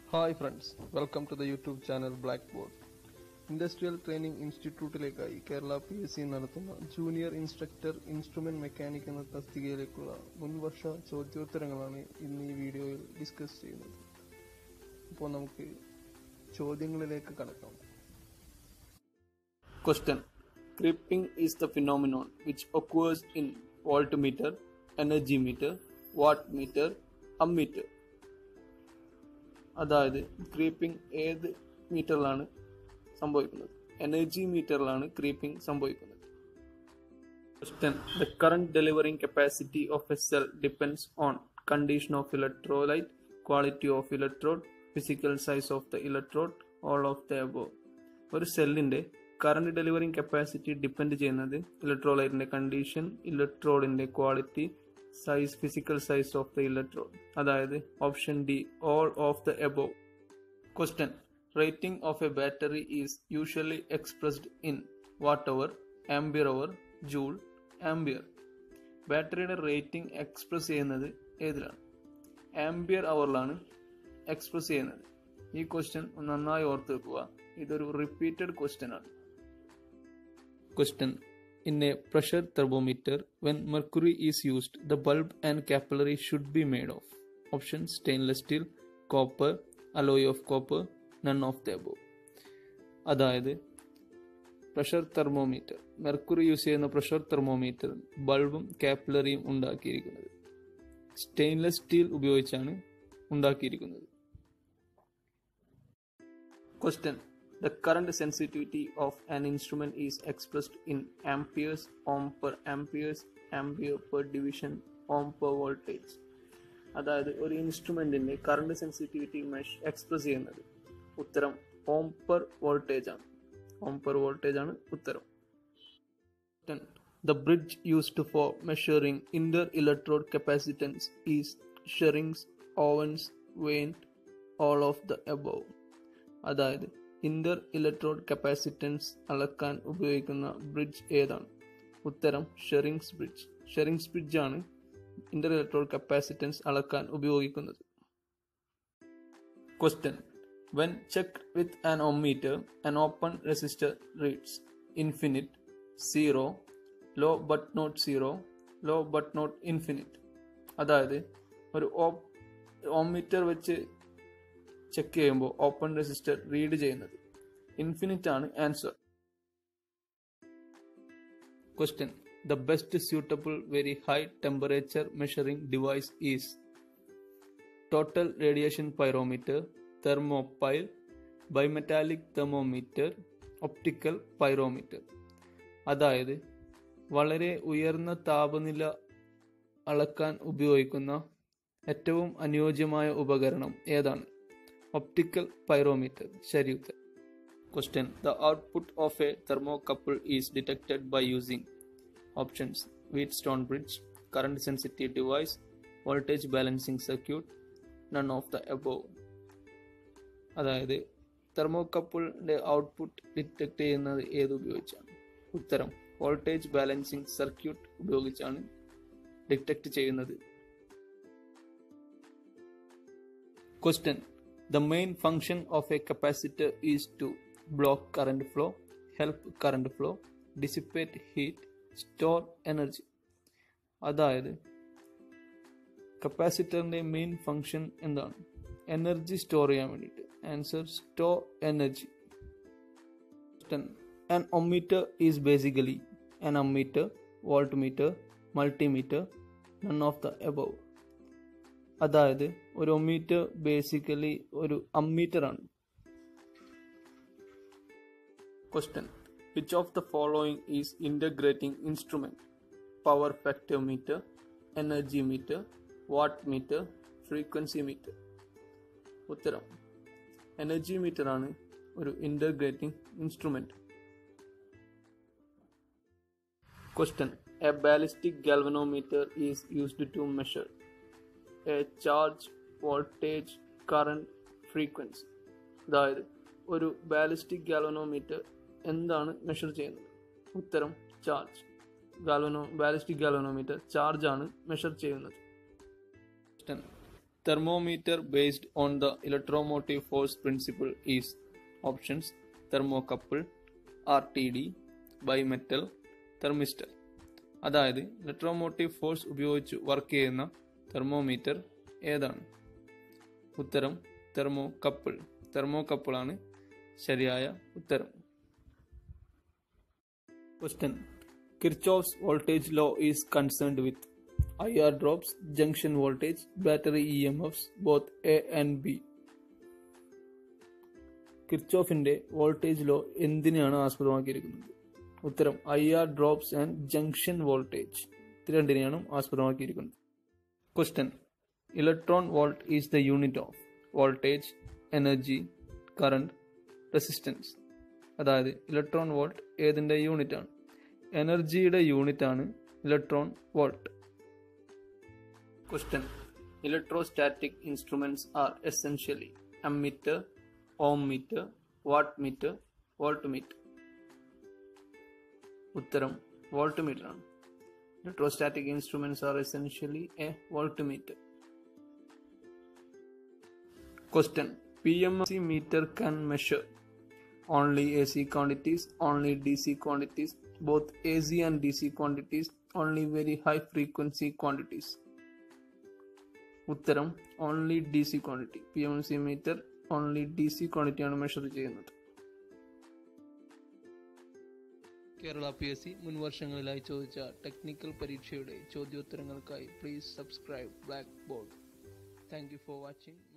Hi friends welcome to the YouTube channel blackboard industrial training ഇൻസ്റ്റിറ്റ്യൂട്ടിലേക്കായി Kerala P S C നടത്തുന്ന junior instructor instrument mechanic എന്ന തസ്തികയിലേക്കുള്ള മുൻവർഷ ചോദ്യോത്തരങ്ങളാണ് ഇന്ന് ഈ വീഡിയോയിൽ ഡിസ്കസ് ചെയ്യുന്നത് അപ്പോൾ നമുക്ക് ചോദ്യങ്ങളിലേക്ക് കടക്കാം Question Creeping is the phenomenon which occurs in voltmeter, energy meter, watt meter, ammeter. അതായത് ക്രീപ്പിംഗ് ഏത് മീറ്ററിലാണ് സംഭവിക്കുന്നത് എനർജി മീറ്ററിലാണ് ക്രീപ്പിംഗ് സംഭവിക്കുന്നത് Question The current delivering capacity of a cell depends on condition of electrolyte, quality of electrode, physical size of the electrode, all of the above. ഒരു സെല്ലിന്റെ current delivering capacity depend ചെയ്യുന്നത് ഇലക്ട്രോലൈറ്റിന്റെ condition ഇലക്ട്രോഡിന്റെ quality size physical size of the electrode അതായത് option D all of the above question rating of a battery is usually expressed in watt hour ampere hour joule ampere ബാറ്ററിയുടെ rating express ചെയ്യുന്നത് ഏതിലാണ് ampere അവറിലാണ് express ചെയ്യുന്നത് ഈ question നന്നായി ഓർത്ത് വെക്കുക ഇതൊരു റിപ്പീറ്റഡ് ക്വസ്റ്റ്യൻ ആണ് question in a pressure thermometer when mercury is used the bulb and capillary should be made of option stainless steel copper alloy of copper none of the above അതായത് pressure thermometer mercury use ചെയ്യുന്ന pressure thermometer ബൾബും കാപ്പിലറിയും ഉണ്ടാക്കിയിരിക്കുന്നത് stainless steel ഉപയോഗിച്ചാണ് ഉണ്ടാക്കിയിരിക്കുന്നത് Question The current sensitivity of an instrument is expressed in amperes, ohm per amperes, ampere per division, ohm per voltage. അതായത് ഒരു ഇൻസ്ട്രുമെന്റിന്റെ കറണ്ട് സെൻസിറ്റിവിറ്റി മെഷ് എക്സ്പ്രസ് ചെയ്യുന്നത് ഉത്തരം ഓം പെർ വോൾട്ടേജ് ആണ് ഓം പെർ വോൾട്ടേജ് ആണ് ഉത്തരം the bridge used for measuring inter electrode capacitance is Schering's Owen's Wien all of the above അതായത് ഇന്റർ ഇലക്ട്രോഡ് കപ്പാസിറ്റൻസ് അളക്കാൻ ഉപയോഗിക്കുന്ന ബ്രിഡ്ജ് ഏതാണ് ഉത്തരം ഷെറിങ്സ് ബ്രിഡ്ജ് ഷെറിങ്സ് ബ്രിഡ്ജ് ആണ് ഇന്റർ ഇലക്ട്രോഡ് കപ്പാസിറ്റൻസ് അളക്കാൻ ഉപയോഗിക്കുന്നത് question when check with an ohmmeter an open resistor reads infinite zero low but not zero low but not infinite അതായത് ഒരു ohmmeter വെച്ച് ചെക്ക് ചെയ്യുമ്പോൾ ഓപ്പൺ റെസിസ്റ്റർ റീഡ് ചെയ്യുന്നത് infinite ആണ് answer question the best suitable very high temperature measuring device is total radiation pyrometer thermopile bimetallic thermometer optical pyrometer അതായത് വളരെ ഉയർന്ന താപനില അളക്കാൻ ഉപയോഗിക്കുന്ന ഏറ്റവും അനുയോജ്യമായ ഉപകരണം ഏതാണ് optical pyrometer ശരി ഉത്തരം question the output of a thermocouple is detected by using options wheatstone bridge current sensitive device voltage balancing circuit none of the above അതായത് തെർമോകപ്പിളിന്റെ ഔട്ട്പുട്ട് ഡിറ്റക്ട് ചെയ്യുന്നത് ഏത് ഉപയോഗിച്ചാണ് ഉത്തരം വോൾട്ടേജ് ബാലൻസിംഗ് സർക്യൂട്ട് ഉപയോഗിച്ചാണ് ഡിറ്റക്ട് ചെയ്യുന്നത് question The main function of a capacitor is to block current flow, help current flow, dissipate heat, store energy. അതായത് കപ്പാസിറ്ററിന്റെ main function എന്താണ് എനർജി സ്റ്റോർ ചെയ്യാൻ വേണ്ടിയിട്ട് answer store energy an ohmmeter is basically an ammeter volt meter multimeter none of the above അതായത് ഒരു ohmmeter basically ഒരു ammeter ആണ് question which of the following is integrating instrument power factor meter energy meter watt meter frequency meter ഉത്തരം energy meter ആണ് ഒരു integrating instrument question a ballistic galvanometer is used to measure a charge voltage current frequency അതായത് ഒരു ballistic galvanometer എന്താണ് measure ചെയ്യുന്നത് ഉത്തരം charge ഗാലോനോ ballistic galvanometer charge ആണ് മെഷർ ചെയ്യുന്നത് thermometer based on the electromotive force principle is options thermocouple RTD bimetal thermistor അതായത് electromotive force ഉപയോഗിച്ച് വർക്ക് ചെയ്യുന്ന തെർമോമീറ്റർ ഏതാണ് ഉത്തരം തെർമോ കപ്പിൾ തെർമോ കപ്പിളാണ് ശരിയായ ഉത്തരം question Kirchhoff's voltage law is concerned with I R drops junction voltage battery E M Fs both A and B കിർച്ചോഫിന്റെ വോൾട്ടേജ് ലോ എന്തിനെയാണ് ആസ്പദമാക്കിയിരിക്കുന്നത് ഉത്തരം I R drops and junction voltage ഇത് രണ്ടിനെയാണ് ആസ്പദമാക്കിയിരിക്കുന്നത് question electron volt is the unit of voltage energy current resistance അതായത് electron volt ഏതിൻ്റെ unit ആണ് എനർജിയുടെ യൂണിറ്റ് ആണ് electron volt question electrostatic instruments are essentially ammeter ohm meter watt meter volt meter ഉത്തരം volt meter ആണ് electrostatic instruments are essentially a volt meter question P M C meter can measure only AC quantities, only DC quantities, both AC and DC quantities, only very high frequency quantities. ഉത്തരം only D C quantity P M C meter only D C ക്വാണ്ടിറ്റിയാണ് measure ചെയ്യുന്നത് Kerala P S C മുൻ വർഷങ്ങളിലായി ചോദിച്ച technical പരീക്ഷയുടെ ചോദ്യോത്തരങ്ങൾക്കായി please subscribe black board thank you for watching